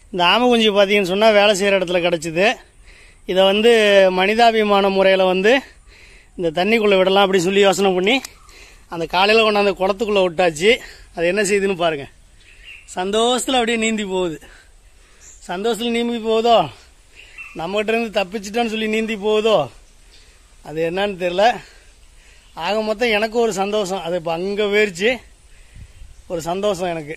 இந்த ஆமை குஞ்சு பார்த்தீங்கன்னு சொன்னால் வேலை செய்கிற இடத்துல கிடச்சிது இதை வந்து மனிதாபிமான முறையில் வந்து இந்த தண்ணிக்குள்ளே விடலாம் அப்படின்னு சொல்லி யோசனை பண்ணி அந்த காலையில் கொண்டாந்து குளத்துக்குள்ளே விட்டாச்சு அது என்ன செய்யுதுன்னு பாருங்கள் சந்தோஷத்தில் அப்படியே நீந்தி போகுது சந்தோஷத்தில் நீந்தி போகுதோ நம்மகிட்ட இருந்து தப்பிச்சிட்டோன்னு சொல்லி நீந்தி போகுதோ அது என்னன்னு தெரில ஆக மொத்தம் எனக்கு ஒரு சந்தோஷம் அது இப்போ அங்கே போயிருச்சு ஒரு சந்தோஷம் எனக்கு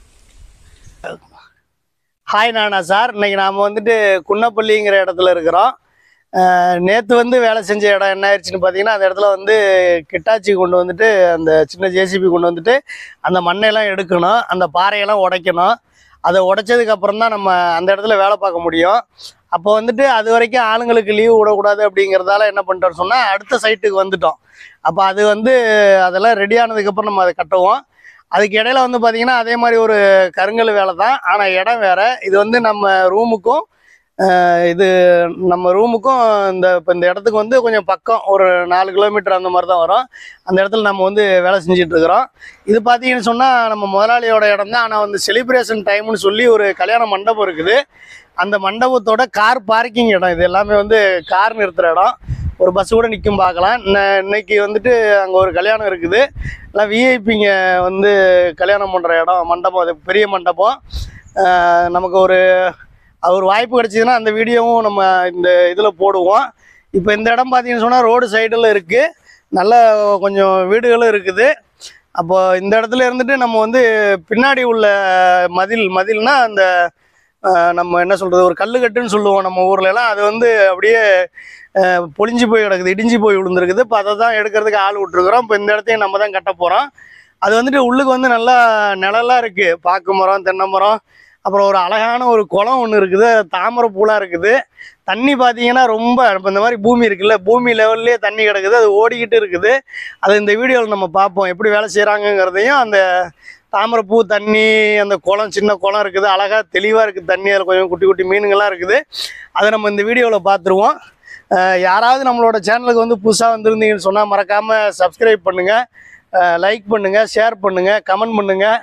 ஹாய் நானா சார் இன்னைக்கு நாம் வந்துட்டு குன்னப்பள்ளிங்கிற இடத்துல இருக்கிறோம் நேற்று வந்து வேலை செஞ்ச இடம் என்ன ஆயிடுச்சுன்னு பார்த்தீங்கன்னா அந்த இடத்துல வந்து கிட்டாச்சி கொண்டு வந்துட்டு அந்த சின்ன ஜேசிபி கொண்டு வந்துட்டு அந்த மண்ணையெல்லாம் எடுக்கணும் அந்த பாறையெல்லாம் உடைக்கணும் அதை உடைச்சதுக்கு அப்புறம் தான் நம்ம அந்த இடத்துல வேலை பார்க்க முடியும் அப்போ வந்துட்டு அது வரைக்கும் ஆளுங்களுக்கு லீவு விடக்கூடாது அப்படிங்கிறதால என்ன பண்ணிட்டோம்னு சொன்னால் அடுத்த சைட்டுக்கு வந்துட்டோம் அப்போ அது வந்து அதெல்லாம் ரெடி ஆனதுக்கப்புறம் நம்ம அதை கட்டுவோம் அதுக்கு இடையில வந்து பார்த்தீங்கன்னா அதே மாதிரி ஒரு கருங்கல் வேலை தான் ஆனால் இடம் வேற இது வந்து நம்ம ரூமுக்கும் அஹ், இது நம்ம ரூமுக்கும் இந்த இப்போ இந்த இடத்துக்கு வந்து கொஞ்சம் பக்கம் ஒரு நாலு கிலோமீட்டர் அந்த மாதிரி தான் வரும் அந்த இடத்துல நம்ம வந்து வேலை செஞ்சுட்டு இருக்கிறோம் இது பார்த்தீங்கன்னு சொன்னால் நம்ம முதலாளியோட இடம் தான் ஆனால் வந்து செலிப்ரேஷன் டைம்னு சொல்லி ஒரு கல்யாண மண்டபம் இருக்குது அந்த மண்டபத்தோட கார் பார்க்கிங் இடம் இது எல்லாமே வந்து கார் நிறுத்துகிற இடம் ஒரு பஸ் கூட நிற்கும் பார்க்கலாம் இன்ன- இன்னைக்கு வந்துட்டு அங்கே ஒரு கல்யாணம் இருக்குது எல்லாம் விஐபிங்க வந்து கல்யாணம் பண்ணுற இடம் மண்டபம் அது பெரிய மண்டபம் அஹ் நமக்கு ஒரு அது ஒரு வாய்ப்பு கிடைச்சதுன்னா அந்த வீடியோவும் நம்ம இந்த இதில் போடுவோம் இப்போ இந்த இடம் பார்த்தீங்கன்னு சொன்னால் ரோடு சைடில் இருக்குது நல்ல கொஞ்சம் வீடுகளும் இருக்குது அப்போ இந்த இடத்துல இருந்துட்டு நம்ம வந்து பின்னாடி உள்ள மதில் மதில்னா அந்த அஹ், நம்ம என்ன சொல்கிறது ஒரு கல்லுக்கட்டுன்னு சொல்லுவோம் நம்ம ஊர்ல எல்லாம் அது வந்து அப்படியே அஹ், பொழிஞ்சு போய் கிடக்குது இடிஞ்சு போய் விழுந்துருக்குது இப்போ அதை தான் எடுக்கிறதுக்கு ஆள் விட்டுருக்குறோம் இப்போ இந்த இடத்தையும் நம்ம தான் கட்ட போகிறோம் அது வந்துட்டு உள்ளுக்கு வந்து நல்லா நிழலாக இருக்குது பாக்கு மரம் தென்னை மரம் அப்புறம் ஒரு அழகான ஒரு குளம் ஒன்று இருக்குது தாமரை பூலாக இருக்குது தண்ணி பார்த்தீங்கன்னா ரொம்ப இப்போ இந்த மாதிரி பூமி இருக்குல்ல பூமி லெவல்லே தண்ணி கிடக்குது அது ஓடிக்கிட்டு இருக்குது அது இந்த வீடியோவில் நம்ம பார்ப்போம் எப்படி வேலை செய்கிறாங்கங்கிறதையும் அந்த தாமரைப்பூ தண்ணி அந்த குளம் சின்ன குளம் இருக்குது அழகாக தெளிவாக இருக்குது தண்ணி அதில் கொஞ்சம் குட்டி குட்டி மீனுங்கள்லாம் இருக்குது அதை நம்ம இந்த வீடியோவில் பார்த்துருவோம் அஹ் யாராவது நம்மளோட சேனலுக்கு வந்து புதுசாக வந்திருந்தீங்கன்னு சொன்னால் மறக்காமல் சப்ஸ்கிரைப் பண்ணுங்கள் லைக் பண்ணுங்கள் ஷேர் பண்ணுங்கள் கமெண்ட் பண்ணுங்கள்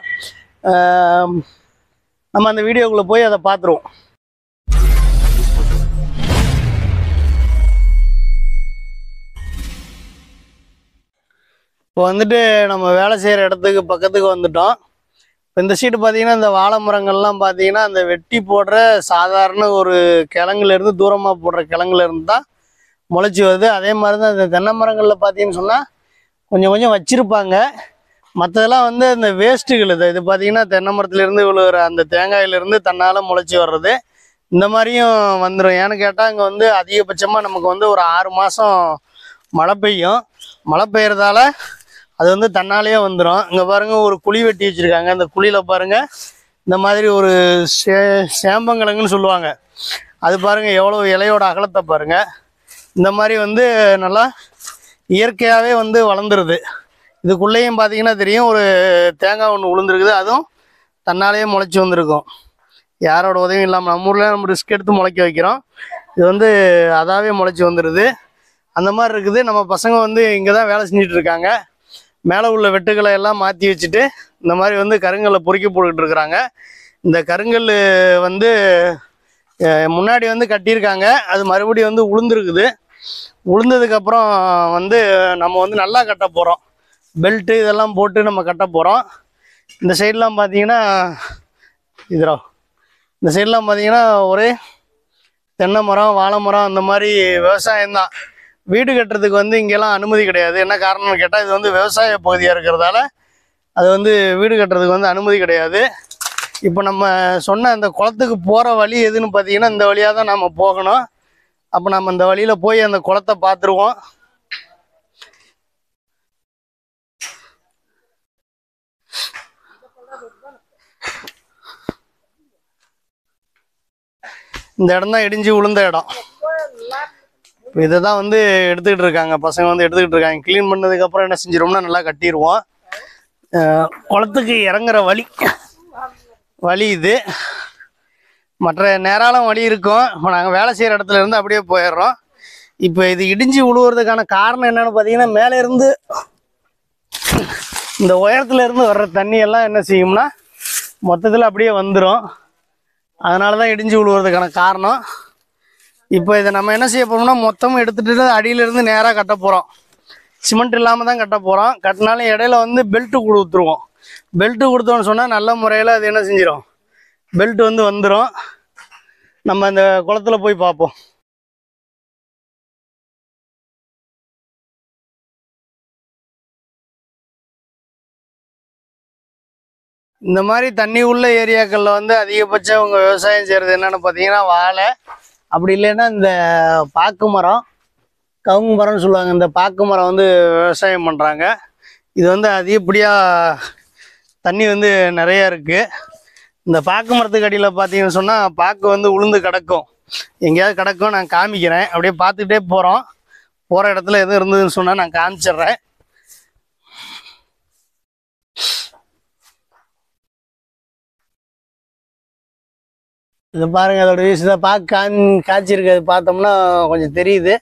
நம்ம அந்த வீடியோக்குள்ளே போய் அதை பார்த்துருவோம் இப்போ வந்துட்டு நம்ம வேலை செய்கிற இடத்துக்கு பக்கத்துக்கு வந்துட்டோம் இப்போ இந்த சீட்டு பார்த்தீங்கன்னா இந்த வாழை மரங்கள்லாம் பார்த்தீங்கன்னா அந்த வெட்டி போடுற சாதாரண ஒரு கிழங்குல இருந்து தூரமாக போடுற கிழங்குல இருந்து தான் முளைச்சி வருது அதே மாதிரி தான் இந்த தென்னை மரங்களில் பார்த்தீங்கன்னு சொன்னால் கொஞ்சம் கொஞ்சம் வச்சுருப்பாங்க மற்றதெல்லாம் வந்து இந்த வேஸ்ட்டுகள் இது இது பார்த்தீங்கன்னா தென்னை மரத்துலேருந்து விழுகிற அந்த தேங்காயிலேருந்து தன்னால் முளைச்சி வர்றது இந்த மாதிரியும் வந்துடும் ஏன்னு கேட்டால் இங்கே வந்து அதிகபட்சமாக நமக்கு வந்து ஒரு ஆறு மாதம் மழை பெய்யும் மழை பெய்யறதால அது வந்து தன்னாலேயே வந்துடும் இங்கே பாருங்க ஒரு குழி வெட்டி வச்சுருக்காங்க அந்த குழியில் பாருங்க இந்த மாதிரி ஒரு சே சேம்பங்கிழங்குன்னு சொல்லுவாங்க அது பாருங்க எவ்வளோ இலையோட அகலத்தை பாருங்க இந்த மாதிரி வந்து நல்லா இயற்கையாகவே வந்து வளர்ந்துருது இதுக்குள்ளேயும் பார்த்தீங்கன்னா தெரியும் ஒரு தேங்காய் ஒன்று விழுந்துருக்குது அதுவும் தன்னாலேயே முளைச்சி வந்திருக்கும் யாரோட உதவியும் இல்லாமல் நம்ம ஊரில் நம்ம ரிஸ்க் எடுத்து முளைக்க வைக்கிறோம் இது வந்து அதாவே முளைச்சி வந்துடுது அந்த மாதிரி இருக்குது நம்ம பசங்க வந்து இங்கே தான் வேலை செஞ்சுட்டு இருக்காங்க மேலே உள்ள வெட்டுக்களை எல்லாம் மாற்றி வச்சுட்டு இந்த மாதிரி வந்து கருங்கல்லை பொறுக்கி போட்டுக்கிட்டு இருக்கிறாங்க இந்த கருங்கல் வந்து அஹ், முன்னாடி வந்து கட்டியிருக்காங்க அது மறுபடியும் வந்து உளுந்துருக்குது உளுந்ததுக்கப்புறம் வந்து நம்ம வந்து நல்லா கட்ட போகிறோம் பெல்ட்டு இதெல்லாம் போட்டு நம்ம கட்ட போகிறோம் இந்த சைட்லாம் பார்த்தீங்கன்னா இதுரா இந்த சைட்லாம் பார்த்தீங்கன்னா ஒரே தென்னை மரம் வாழை மரம் அந்த மாதிரி விவசாயம் தான் வீடு கட்டுறதுக்கு வந்து இங்கெல்லாம் அனுமதி கிடையாது என்ன காரணம்னு கேட்டால் இது வந்து விவசாய பகுதியாக இருக்கிறதால அது வந்து வீடு கட்டுறதுக்கு வந்து அனுமதி கிடையாது இப்போ நம்ம சொன்ன அந்த குளத்துக்கு போகிற வழி எதுன்னு பார்த்தீங்கன்னா இந்த வழியாக தான் நம்ம போகணும் அப்போ நம்ம இந்த வழியில் போய் அந்த குளத்தை பார்த்துருவோம் இந்த இடம் தான் இடிஞ்சு விழுந்த இடம் இப்போ இதை தான் வந்து எடுத்துக்கிட்டு இருக்காங்க பசங்க வந்து எடுத்துக்கிட்டு இருக்காங்க க்ளீன் பண்ணதுக்கப்புறம் என்ன செஞ்சிருவோம்னா நல்லா கட்டிடுவோம் அஹ் குளத்துக்கு இறங்குற வழி வழி இது மற்ற நேராலும் வழி இருக்கும் இப்போ நாங்கள் வேலை செய்கிற இடத்துல இருந்து அப்படியே போயிடுறோம் இப்போ இது இடிஞ்சு விழுவுறதுக்கான காரணம் என்னன்னு பார்த்தீங்கன்னா மேலே இருந்து இந்த உயரத்துல இருந்து வர்ற தண்ணி எல்லாம் என்ன செய்யும்னா மொத்தத்தில் அப்படியே வந்துடும் அதனால தான் இடிஞ்சு விழுவுறதுக்கான காரணம் இப்போ இதை நம்ம என்ன செய்ய போறோம்னா மொத்தமாக எடுத்துட்டு அடியிலிருந்து நேராக கட்ட போகிறோம் சிமெண்ட் இல்லாமல் தான் கட்ட போகிறோம் கட்டினாலும் இடையில வந்து பெல்ட்டு கொடுத்துருவோம் பெல்ட்டு கொடுத்தோன்னு சொன்னால் நல்ல முறையில் அது என்ன செஞ்சிடும் பெல்ட் வந்து வந்துடும் நம்ம அந்த குளத்துல போய் பார்ப்போம் இந்த மாதிரி தண்ணி உள்ள ஏரியாக்களில் வந்து அதிகபட்சம் அவங்க விவசாயம் செய்கிறது என்னென்னு பார்த்தீங்கன்னா வாழை அப்படி இல்லைன்னா இந்த பாக்கு மரம் கவுங்கு மரம்னு சொல்லுவாங்க இந்த பாக்கு மரம் வந்து விவசாயம் பண்ணுறாங்க இது வந்து அதிகப்படியாக தண்ணி வந்து நிறையா இருக்குது இந்த பாக்கு மரத்துக்கு அடியில் பார்த்தீங்கன்னு சொன்னால் பாக்கு வந்து உளுந்து கிடக்கும் எங்கேயாவது கிடக்கும் நான் காமிக்கிறேன் அப்படியே பார்த்துக்கிட்டே போகிறோம் போகிற இடத்துல எதுவும் இருந்ததுன்னு சொன்னால் நான் காமிச்சிடுறேன் இது பாருங்க அதோட வீசு இதை பார்க்க காஞ் காய்ச்சிருக்கு அது பார்த்தோம்னா கொஞ்சம் தெரியுது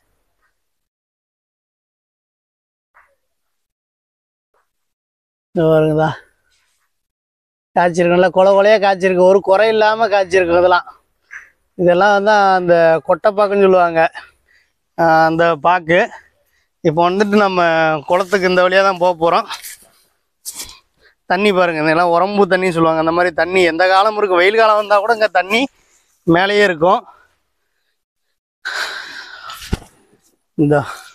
இது பாருங்கதா காய்ச்சிருக்குல்ல கொலை கொலையாக காய்ச்சிருக்கு ஒரு குறை இல்லாமல் காய்ச்சிருக்கு இதெல்லாம் இதெல்லாம் வந்து அந்த கொட்டைப்பாக்குன்னு சொல்லுவாங்க ஆஹ் அந்த பாக்கு இப்போ வந்துட்டு நம்ம குளத்துக்கு இந்த வழியாக தான் போக போகிறோம் தண்ணி பாருங்க இதெல்லாம் உரம்பு தண்ணின்னு சொல்லுவாங்க அந்த மாதிரி தண்ணி எந்த காலம் இருக்கும் வெயில் காலம் வந்தால் கூட இங்கே தண்ணி மேலேயே இருக்கும் இந்த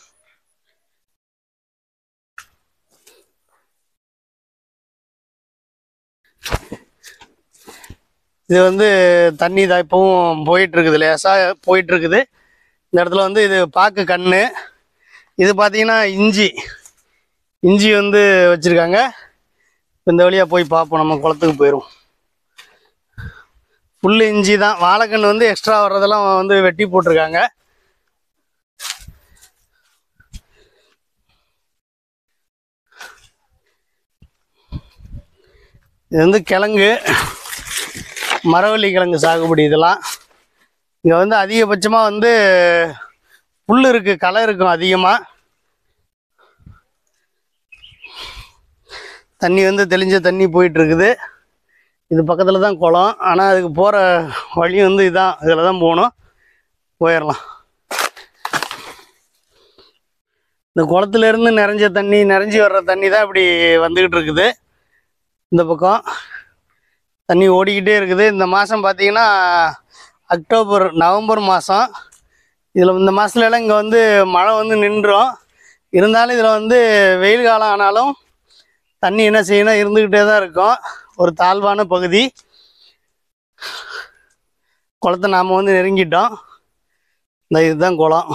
இது வந்து தண்ணி தான் இப்பவும் போயிட்டு இருக்குது லேசாக போயிட்டு இருக்குது இந்த இடத்துல வந்து இது பாக்கு கண்ணு இது பார்த்தீங்கன்னா இஞ்சி இஞ்சி வந்து வச்சுருக்காங்க இந்த வழியாக போய் பார்ப்போம் நம்ம குளத்துக்கு போயிடும் புல் இஞ்சி தான் வாழைக்கன்று வந்து எக்ஸ்ட்ரா வர்றதெல்லாம் வந்து வெட்டி போட்டிருக்காங்க இது வந்து கிழங்கு மரவள்ளி கிழங்கு சாகுபடி இதெல்லாம் இங்கே வந்து அதிகபட்சமாக வந்து புல் இருக்குது களை இருக்கும் அதிகமாக தண்ணி வந்து தெளிஞ்ச தண்ணி போயிட்டு இருக்குது இது பக்கத்தில் தான் குளம் ஆனால் அதுக்கு போகிற வழி வந்து இதான் இதில் தான் போகணும் போயிடலாம் இந்த குளத்துலேருந்து நிறைஞ்ச தண்ணி நிறைஞ்சி வர்ற தண்ணி தான் இப்படி வந்துக்கிட்டு இருக்குது இந்த பக்கம் தண்ணி ஓடிக்கிட்டே இருக்குது இந்த மாதம் பார்த்தீங்கன்னா அக்டோபர் நவம்பர் மாதம் இதில் இந்த மாதத்துலலாம் இங்கே வந்து மழை வந்து நின்றோம் இருந்தாலும் இதில் வந்து வெயில் காலம் ஆனாலும் தண்ணி என்ன செய்யணும் இருந்துக்கிட்டே தான் இருக்கும் ஒரு தாழ்வான பகுதி குளத்தை நாம் வந்து நெருங்கிட்டோம் இந்த இதுதான் குளம்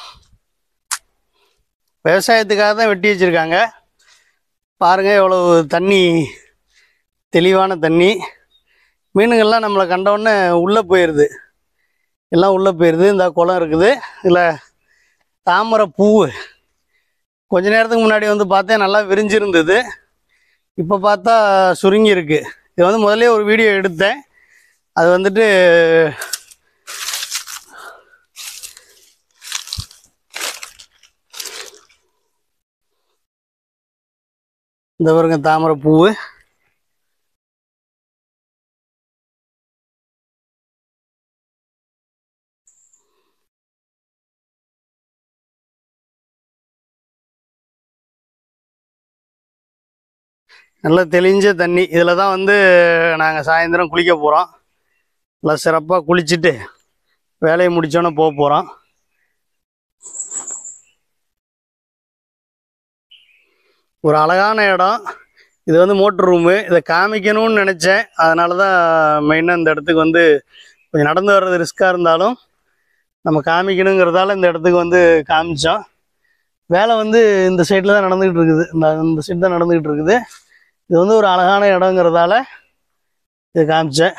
விவசாயத்துக்காக தான் வெட்டி வச்சுருக்காங்க பாருங்கள் எவ்வளோ தண்ணி தெளிவான தண்ணி மீனுங்கள்லாம் நம்மளை கண்டவுடனே உள்ளே போயிடுது எல்லாம் உள்ளே போயிடுது இந்த குளம் இருக்குது இதில் தாமரை பூ கொஞ்ச நேரத்துக்கு முன்னாடி வந்து பார்த்தேன் நல்லா விரிஞ்சிருந்தது இப்போ பார்த்தா சுருங்கி இருக்கு இது வந்து முதல்ல ஒரு வீடியோ எடுத்தேன் அது வந்துட்டு இந்த பாருங்க தாமரை பூவு நல்லா தெளிஞ்ச தண்ணி இதில் தான் வந்து நாங்கள் சாயந்தரம் குளிக்க போகிறோம் நல்லா சிறப்பாக குளிச்சுட்டு வேலையை முடித்தோன்னே போக போகிறோம் ஒரு அழகான இடம் இது வந்து மோட்ரு ரூமு இதை காமிக்கணும்னு நினச்சேன் அதனால தான் மெயினாக இந்த இடத்துக்கு வந்து கொஞ்சம் நடந்து வர்றது ரிஸ்க்காக இருந்தாலும் நம்ம காமிக்கணுங்கிறதால இந்த இடத்துக்கு வந்து காமிச்சோம் வேலை வந்து இந்த சைடில் தான் நடந்துக்கிட்டு இருக்குது இந்த இந்த சைடு தான் நடந்துக்கிட்டு இருக்குது இது வந்து ஒரு அழகான இடங்கிறதால இது காமிச்சேன்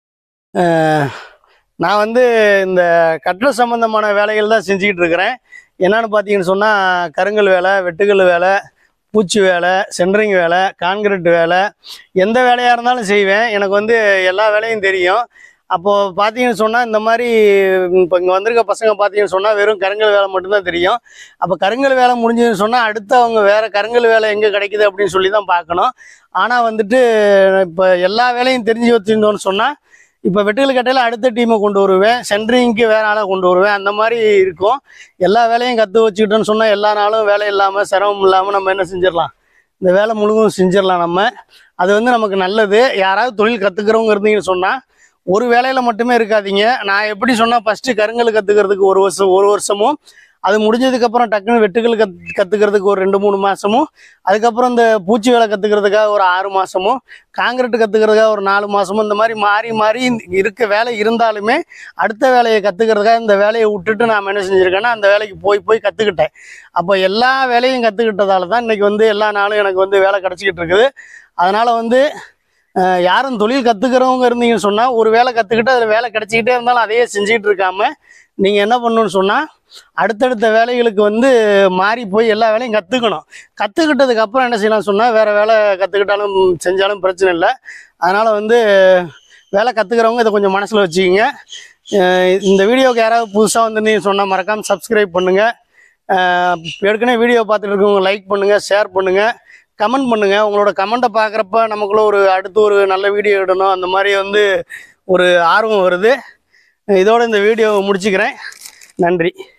அஹ் நான் வந்து இந்த கட்டட சம்பந்தமான வேலைகள் தான் செஞ்சுக்கிட்டு இருக்கிறேன் என்னன்னு பார்த்தீங்கன்னு சொன்னால் கருங்கல் வேலை வெட்டுக்கல் வேலை பூச்சி வேலை சென்ட்ரிங் வேலை கான்கிரீட் வேலை எந்த வேலையாக இருந்தாலும் செய்வேன் எனக்கு வந்து எல்லா வேலையும் தெரியும் அப்போது பார்த்தீங்கன்னு சொன்னால் இந்த மாதிரி இப்போ இங்கே வந்திருக்க பசங்க பார்த்தீங்கன்னு சொன்னால் வெறும் கருங்கல் வேலை மட்டும்தான் தெரியும் அப்போ கருங்கல் வேலை முடிஞ்சதுன்னு சொன்னால் அடுத்து அவங்க வேறு கருங்கல் வேலை எங்கே கிடைக்குது அப்படின்னு சொல்லி தான் பார்க்கணும் ஆனால் வந்துட்டு இப்போ எல்லா வேலையும் தெரிஞ்சு வச்சுருந்தோன்னு சொன்னால் இப்போ வெட்டுக்கல் கட்டையில் அடுத்த டீமை கொண்டு வருவேன் சென்ட்ரிங்க்கு வேற ஆளை கொண்டு வருவேன் அந்த மாதிரி இருக்கும் எல்லா வேலையும் கற்று வச்சுக்கிட்டோன்னு சொன்னால் எல்லா நாளும் வேலை இல்லாமல் சிரமம் இல்லாமல் நம்ம என்ன செஞ்சிடலாம் இந்த வேலை முழுவதும் செஞ்சிடலாம் நம்ம அது வந்து நமக்கு நல்லது யாராவது தொழில் கற்றுக்கிறவங்க இருந்தீங்கன்னு சொன்னால் ஒரு வேலையில் மட்டுமே இருக்காதீங்க நான் எப்படி சொன்னால் ஃபஸ்ட்டு கருங்கல் கற்றுக்கிறதுக்கு ஒரு வருஷம் ஒரு வருஷமும் அது முடிஞ்சதுக்கப்புறம் டக்குன்னு வெட்டுக்கல் கத் கற்றுக்கிறதுக்கு ஒரு ரெண்டு மூணு மாதமும் அதுக்கப்புறம் இந்த பூச்சி வேலை கற்றுக்கிறதுக்காக ஒரு ஆறு மாதமும் காங்கிரீட் கற்றுக்கிறதுக்காக ஒரு நாலு மாதமும் இந்த மாதிரி மாறி மாறி இருக்க வேலை இருந்தாலுமே அடுத்த வேலையை கற்றுக்கிறதுக்காக இந்த வேலையை விட்டுட்டு நான் என்ன செஞ்சுருக்கேன்னா அந்த வேலைக்கு போய் போய் கற்றுக்கிட்டேன் அப்போ எல்லா வேலையும் கற்றுக்கிட்டதால தான் இன்றைக்கி வந்து எல்லா நாளும் எனக்கு வந்து வேலை கிடச்சிக்கிட்டு இருக்குது அதனால் வந்து அஹ், யாரும் தொழில் கற்றுக்கிறவங்க இருந்தீங்கன்னு சொன்னால் ஒரு வேலை கற்றுக்கிட்டு அதில் வேலை கிடச்சிக்கிட்டே இருந்தாலும் அதையே செஞ்சுக்கிட்டு இருக்காம நீங்கள் என்ன பண்ணணும்னு சொன்னால் அடுத்தடுத்த வேலைகளுக்கு வந்து மாறி போய் எல்லா வேலையும் கற்றுக்கணும் கற்றுக்கிட்டதுக்கு அப்புறம் என்ன செய்யலாம் சொன்னால் வேறு வேலை கற்றுக்கிட்டாலும் செஞ்சாலும் பிரச்சனை இல்லை அதனால் வந்து வேலை கற்றுக்கிறவங்க இதை கொஞ்சம் மனசில் வச்சுக்கிங்க அஹ் இந்த வீடியோவுக்கு யாராவது புதுசாக வந்து நீங்கள் சொன்னால் மறக்காமல் சப்ஸ்கிரைப் பண்ணுங்கள் ஏற்கனவே வீடியோ பார்த்துட்டு இருக்கவங்க லைக் பண்ணுங்கள் ஷேர் பண்ணுங்கள் கமெண்ட் பண்ணுங்கள் உங்களோட கமெண்ட்டை பார்க்குறப்ப நமக்குள்ள ஒரு அடுத்து ஒரு நல்ல வீடியோ இடணும் அந்த மாதிரி வந்து ஒரு ஆர்வம் வருது இதோட இந்த வீடியோவை முடிச்சுக்கிறேன் நன்றி